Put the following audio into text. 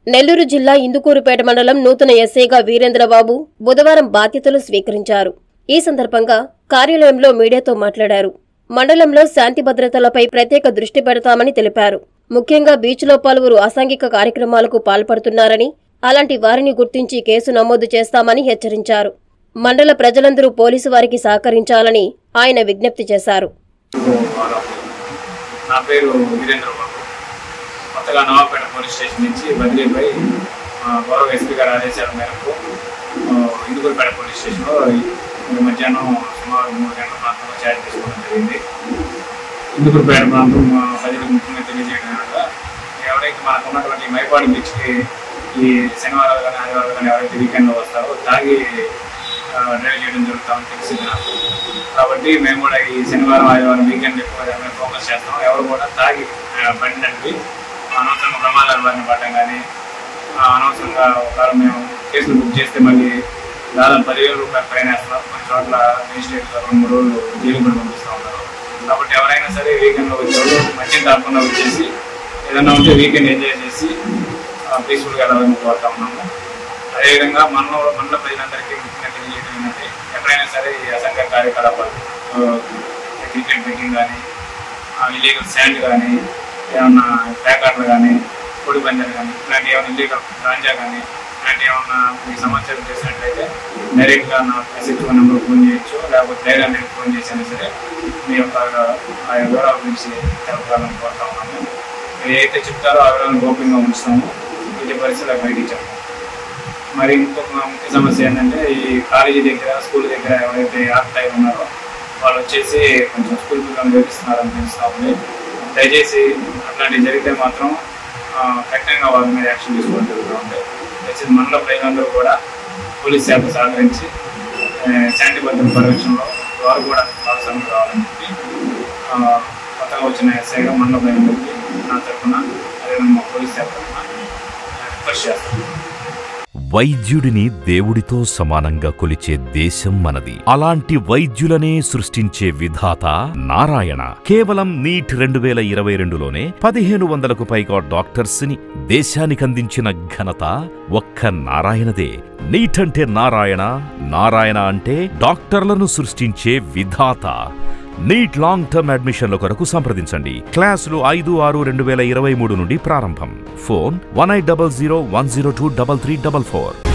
నెల్లూరు జిల్లా ఇందుకూరుపేట మండలం నూతన ఎస్ఐగా వీరేంద్రబాబు బుధవారం బాధ్యతలు స్వీకరించారు ఈ సందర్భంగా కార్యాలయంలో మీడియాతో మాట్లాడారు మండలంలో శాంతి భద్రతలపై ప్రత్యేక దృష్టి పెడతామని తెలిపారు ముఖ్యంగా బీచ్లో పలువురు అసాంఘిక కార్యక్రమాలకు పాల్పడుతున్నారని అలాంటి వారిని గుర్తించి కేసు నమోదు చేస్తామని హెచ్చరించారు మండల ప్రజలందరూ పోలీసు వారికి సహకరించాలని ఆయన విజ్ఞప్తి చేశారు నా పేరు వీరేంద్ర బాబు కొత్తగా నవాపేట పోలీస్ స్టేషన్ నుంచి బదిలీపై ఆ, గౌరవ ఎస్పీ గారి ఆదేశాల మేరకు ఆ, ఇందుకూరుపేట పోలీస్ స్టేషన్లో ఈ మధ్యాహ్నం సుమారు మూడు గంటల ప్రాంతంలో ఛార్జ్ తీసుకోవడం జరిగింది ఇందుకూరుపేట ప్రాంతం ఆ, ప్రజలకు ముఖ్యంగా తెలియజేయడం అనగా ఎవరైతే మనకు ఉన్నటువంటి మైపాడు బీచ్కి ఈ శనివారాలు కానీ ఆదివారాలు కానీ ఎవరైతే వీకెండ్లో వస్తారో తాగి ఆ, డ్రైవ్ చేయడం జరుగుతామని తెలిసింది నాకు కాబట్టి మేము కూడా ఈ శనివారం ఆదివారం వీకెండ్ ఎక్కువ దాని మీద ఫోకస్ చేస్తాం ఎవరు కూడా తాగి ఆ, బండి నడిపి అనవసరంగా ప్రమాదాలు బారిన పడటం కానీ ఆ, అనవసరంగా ఒకవేళ మేము కేసులు బుక్ చేస్తే మళ్ళీ దాదాపు పదివేల రూపాయలు ఫైన్ వేస్తున్నారు కొన్ని చోట్ల మేజిస్ట్రేట్ రెండు మూడు రోజులు జైలు కూడా పంపిస్తూ ఉన్నారు కాబట్టి ఎవరైనా సరే వీకెండ్లో వచ్చేవాళ్ళు మంచిగా తాకుండా వచ్చేసి ఏదైనా ఉంటే వీకెండ్ ఎంజాయ్ చేసి పీస్ఫుల్గా వెళ్ళాలని కోరుతా ఉన్నాము అదేవిధంగా మనలో మండల ప్రజలందరికీ ముఖ్యంగా తెలియజేయడం ఏంటంటే ఎప్పుడైనా సరే ఈ అసంఖ్య కార్యకలాపాలు క్రికెట్ బెట్టింగ్ కానీ ఇల్లీగల్ శాండ్ కానీ ఏమన్నా ప్యాకెట్లు కానీ పొడి పందాలు కానీ ఇలాంటి ఏమైనా ఇల్లీగల్ గాంజా కానీ ఇలాంటి ఏమన్నా మీకు సమాచారం చేసినట్లయితే డైరెక్ట్గా నా ఎస్హెచ్ఓ నెంబర్ ఫోన్ చేయొచ్చు లేకపోతే డైరెక్ట్ ఫోన్ చేసినా సరే మీ యొక్క ఆ వివరాల గురించి తెలపాలని కోరుతా ఉన్నాము మీరు ఏదైతే చెప్తారో ఆ వివరాలను గోప్యంగా ఉంచుతాము ఇది పరిస్థితులు బయటికి చెప్తాము మరి ఇంకొక ముఖ్య సమస్య ఏంటంటే ఈ కాలేజీ దగ్గర స్కూల్ దగ్గర ఎవరైతే ఆక్ట్ అయి ఉన్నారో వాళ్ళు వచ్చేసి కొంచెం స్కూల్ పిల్లలు వేపిస్తున్నారని తెలుస్తా ఉంది దయచేసి అట్లాంటివి జరిగితే మాత్రం ఆ, కఠినంగా వాళ్ళ మీద యాక్షన్ తీసుకోవడం జరుగుతూ ఉంది దయచేసి మండల ప్రజలందరూ కూడా పోలీస్ శాఖ సహకరించి ఆ, శాంతి భద్రత పరిరక్షణలో వారు కూడా భాగస్వామ్యం కావాలని చెప్పి ఆ, కొత్తగా వచ్చిన ఎస్ఐగా మండల ప్రజలందరికీ నా తరఫున అదేవిధంగా మా పోలీస్ శాఖ తరఫున రిక్వెస్ట్ చేస్తాను వైద్యుడిని దేవుడితో సమానంగా కొలిచే దేశం మనది అలాంటి వైద్యులనే సృష్టించే విధాత నారాయణ కేవలం నీట్ రెండు వేల ఇరవై రెండులోనే పదిహేను వందలకు పైగా డాక్టర్స్ ని దేశానికందించిన ఘనత ఒక్క నారాయణదే నీట్ అంటే నారాయణ నారాయణ అంటే డాక్టర్లను సృష్టించే విధాత నీట్ లాంగ్ టర్మ్ అడ్మిషన్ల కొరకు సంప్రదించండి క్లాసులు ఐదు ఆరు రెండు వేల ఇరవై మూడు నుండి ప్రారంభం phone one eight double zero one zero two double three double four